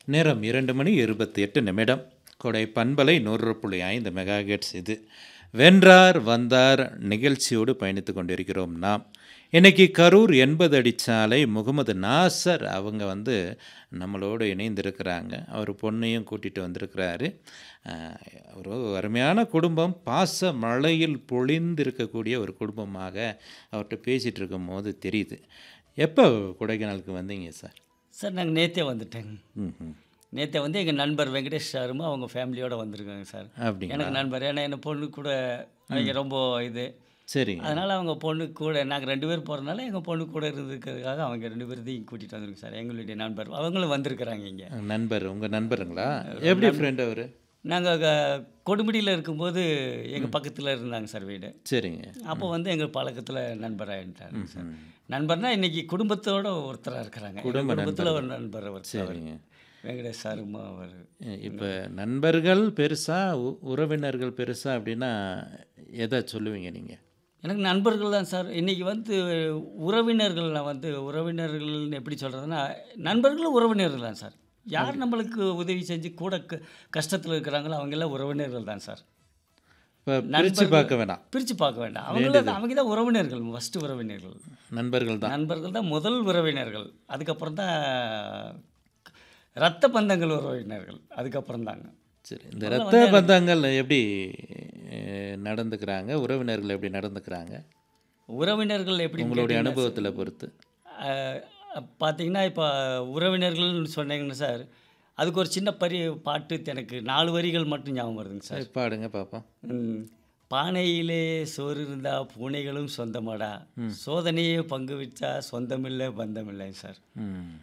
நேரம் இரண்டு மணி இருபத்தி எட்டு நிமிடம் கொடை பண்பலை நூறு புள்ளி ஐந்து மெகாஹெட்ஸ் இது வென்றார் வந்தார் நிகழ்ச்சியோடு பயணித்து கொண்டிருக்கிறோம் நாம் இன்னைக்கு கரூர் எண்பது அடிச்சாலை முகமது நாசர் அவங்க வந்து நம்மளோடு இணைந்திருக்கிறாங்க அவர் பொண்ணையும் கூட்டிகிட்டு வந்திருக்கிறாரு அஹ், ஒரு அருமையான குடும்பம் பாச மழையில் பொழிந்திருக்கக்கூடிய ஒரு குடும்பமாக அவர்கிட்ட பேசிகிட்டு இருக்கும்போது தெரியுது எப்போ கொடைக்கானலுக்கு வந்தீங்க சார் சார் நாங்கள் நேற்றே வந்துட்டேங்க ம் ம் நேற்றே வந்து எங்கள் நண்பர் வெங்கடேஷ் சாருமா அவங்க ஃபேமிலியோடு வந்திருக்காங்க சார் அப்படிங்களா எனக்கு நண்பர் ஏன்னா என்ன பொண்ணு கூட அவங்க ரொம்ப இது சரிங்க அதனால் அவங்க பொண்ணு கூட நாங்கள் ரெண்டு பேர் போகிறதுனால எங்கள் பொண்ணு கூட இருந்துக்கிறதுக்காக அவங்க ரெண்டு பேர்த்தையும் கூட்டிகிட்டு வந்திருக்கோம் சார் எங்களுடைய நண்பர் அவங்களும் வந்திருக்கிறாங்க இங்கே நண்பர் உங்கள் நண்பருங்களா எப்படி ஃப்ரெண்ட் அவர் நாங்கள் கொடுமுடியில் இருக்கும்போது எங்கள் பக்கத்தில் இருந்தாங்க சார் வீடு சரிங்க அப்போ வந்து எங்கள் பழக்கத்தில் நண்பராகிட்டாங்க சார் நண்பர்னா இன்னைக்கு குடும்பத்தோட ஒருத்தராக இருக்கிறாங்க குடும்ப குடும்பத்தில் ஒரு நண்பர் ஒருத்தர் சரிங்க வெங்கடேஷ் சாருமா அவர் இப்போ நண்பர்கள் பெருசா உ- உறவினர்கள் பெருசா அப்படின்னா எதை சொல்லுவீங்க நீங்கள் எனக்கு நண்பர்கள் தான் சார் இன்றைக்கி வந்து உறவினர்கள் நான் வந்து உறவினர்கள்னு எப்படி சொல்கிறதுனா நண்பர்களும் உறவினர்கள் தான் சார் யார் நம்மளுக்கு உதவி செஞ்சு கூட க கஷ்டத்தில் இருக்கிறாங்களோ அவங்கெல்லாம் உறவினர்கள் தான் சார் இப்போ பிரித்து பார்க்க வேணாம் பிரித்து பார்க்க வேண்டாம் அவங்கள அவங்க தான் உறவினர்கள் ஃபஸ்ட்டு உறவினர்கள் நண்பர்கள் தான் நண்பர்கள் தான் முதல் உறவினர்கள் அதுக்கப்புறம் தான் ரத்த பந்தங்கள் உறவினர்கள் அதுக்கப்புறம் தாங்க சரி இந்த ரத்த பந்தங்கள் எப்படி அஹ், நடந்துக்கிறாங்க உறவினர்கள் எப்படி நடந்துக்கிறாங்க உறவினர்கள் எப்படி உங்களுடைய அனுபவத்தில் பொறுத்து பார்த்தீங்கன்னா இப்போ உறவினர்கள்னு சொன்னீங்கன்னா சார் அதுக்கு ஒரு சின்ன பரி பாட்டு எனக்கு நாலு வரிகள் மட்டும் ஞாபகம் வருதுங்க சார் பாடுங்க பார்ப்போம் ம். பானையிலே சோறு இருந்தா பூனைகளும் சொந்தமாடா சோதனையே பங்கு வச்சா சொந்தமில்லை பந்தமில்லை சார் ம்